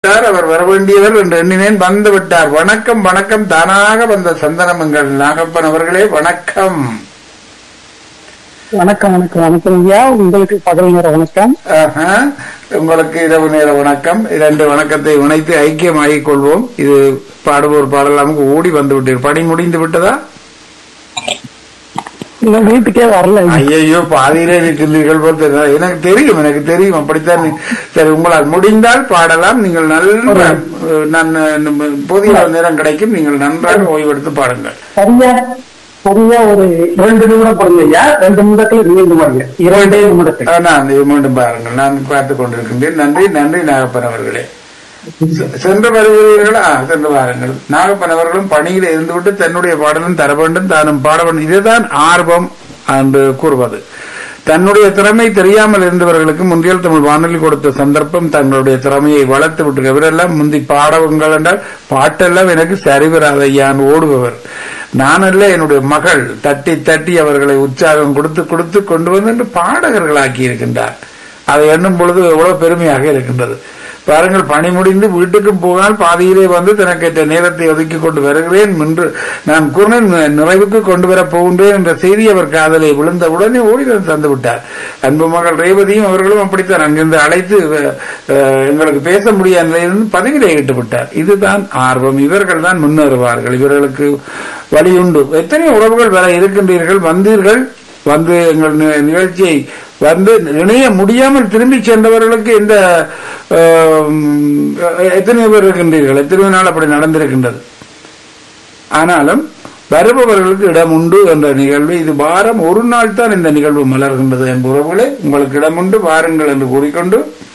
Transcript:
விட்டார் அவர் வர வேண்டியவர் என்று எண்ணினேன் வந்து விட்டார் வணக்கம் வணக்கம் தானாக வந்த சந்தனமங்கள் நாகப்பன் அவர்களே வணக்கம் வணக்கம் வணக்கம் வணக்கம் ஐயா உங்களுக்கு பகல் நேர வணக்கம் ஆஹா. உங்களுக்கு இரவு நேர வணக்கம் இரண்டு வணக்கத்தை இணைத்து ஐக்கியமாகிக் கொள்வோம் இது பாடுவோர் பாடலாமுக்கு ஓடி வந்து விட்டீர் பணி முடிந்து விட்டதா இன்னும் வீட்டுக்கே வரல ஐயா. ஐயோ பாதியிலே இருக்கின்றீர்கள் போல் தெரியும். எனக்கு தெரியும் எனக்கு தெரியும் அப்படித்தான் நீ- சரி உங்களால் முடிந்தால் பாடலாம் நீங்கள் நல்ல அஹ், நான் அஹ், போதிய நேரம் கிடைக்கும் நீங்கள் நன்றாக ஓய்வெடுத்து பாடுங்கள் சரியா சரியா ஒரு இரண்டு நிமிடம் போடுங்க ஐயா ரெண்டு நிமிடத்துல நீங்க பாருங்க இரண்டே நிமிடத்துக்கு ஆ, நான் இதை மீண்டும் பாருங்கள் நான் பார்த்துக் கொண்டிருக்கின்றேன் நன்றி நன்றி நாகப்பன் அவர்களே செ- சென்று வருகிறீர்களா சென்று வாருங்கள் நாகப்பன் அவர்களும் பணியில் இருந்துவிட்டு தன்னுடைய பாடலும் தர வேண்டும் தானும் பாட வேண்டும் இதுதான் ஆர்வம் என்று கூறுவது தன்னுடைய திறமை தெரியாமல் இருந்தவர்களுக்கு முந்தியல் தமிழ் வானொலி கொடுத்த சந்தர்ப்பம் தங்களுடைய திறமையை வளர்த்து விட்டு இவரெல்லாம் முந்தி பாடவுங்கள் என்றால் பாட்டெல்லாம் எனக்கு சரி வராது ஐயான் ஓடுபவர் நானல்ல என்னுடைய மகள் தட்டி தட்டி அவர்களை உற்சாகம் கொடுத்து கொடுத்து கொண்டு வந்து என்று பாடகர்களாக்கி இருக்கின்றார் அதை எண்ணும் பொழுது எவ்வளவு பெருமையாக இருக்கின்றது பாருங்கள் பணி முடிந்து வீட்டுக்கும் போகால் பாதியிலே வந்து தனக்கேற்ற நேரத்தை ஒதுக்கி கொண்டு வருகிறேன் என்று நான் குரணன் நிறைவுக்கு கொண்டு வரப் போகின்றேன் என்ற செய்தி அவர் காதலை விழுந்த உடனே ஓடி வந்து தந்து விட்டார் அன்பு மகள் ரேவதியும் அவர்களும் அப்படித்தான் அங்கிருந்து அழைத்து அஹ், எங்களுக்கு பேச முடியாத நிலையிலிருந்து பதவியிலே இட்டு விட்டார் இதுதான் ஆர்வம் இவர்கள் தான் முன்னேறுவார்கள் இவர்களுக்கு வழியுண்டு எத்தனை உறவுகள் வர இருக்கின்றீர்கள் வந்தீர்கள் வந்து எங்கள் நி- நிகழ்ச்சியை வந்து இணைய முடியாமல் திரும்பி சென்றவர்களுக்கு இந்த ஆம், எத்தனை பேர் இருக்கின்றீர்கள் எத்தனை நாள் அப்படி நடந்திருக்கின்றது ஆனாலும் வருபவர்களுக்கு இடம் உண்டு என்ற நிகழ்வு இது வாரம் ஒரு நாள் தான் இந்த நிகழ்வு மலர்கின்றது என் உறவுகளே உங்களுக்கு இடம் உண்டு வாருங்கள் என்று கூறிக்கொண்டு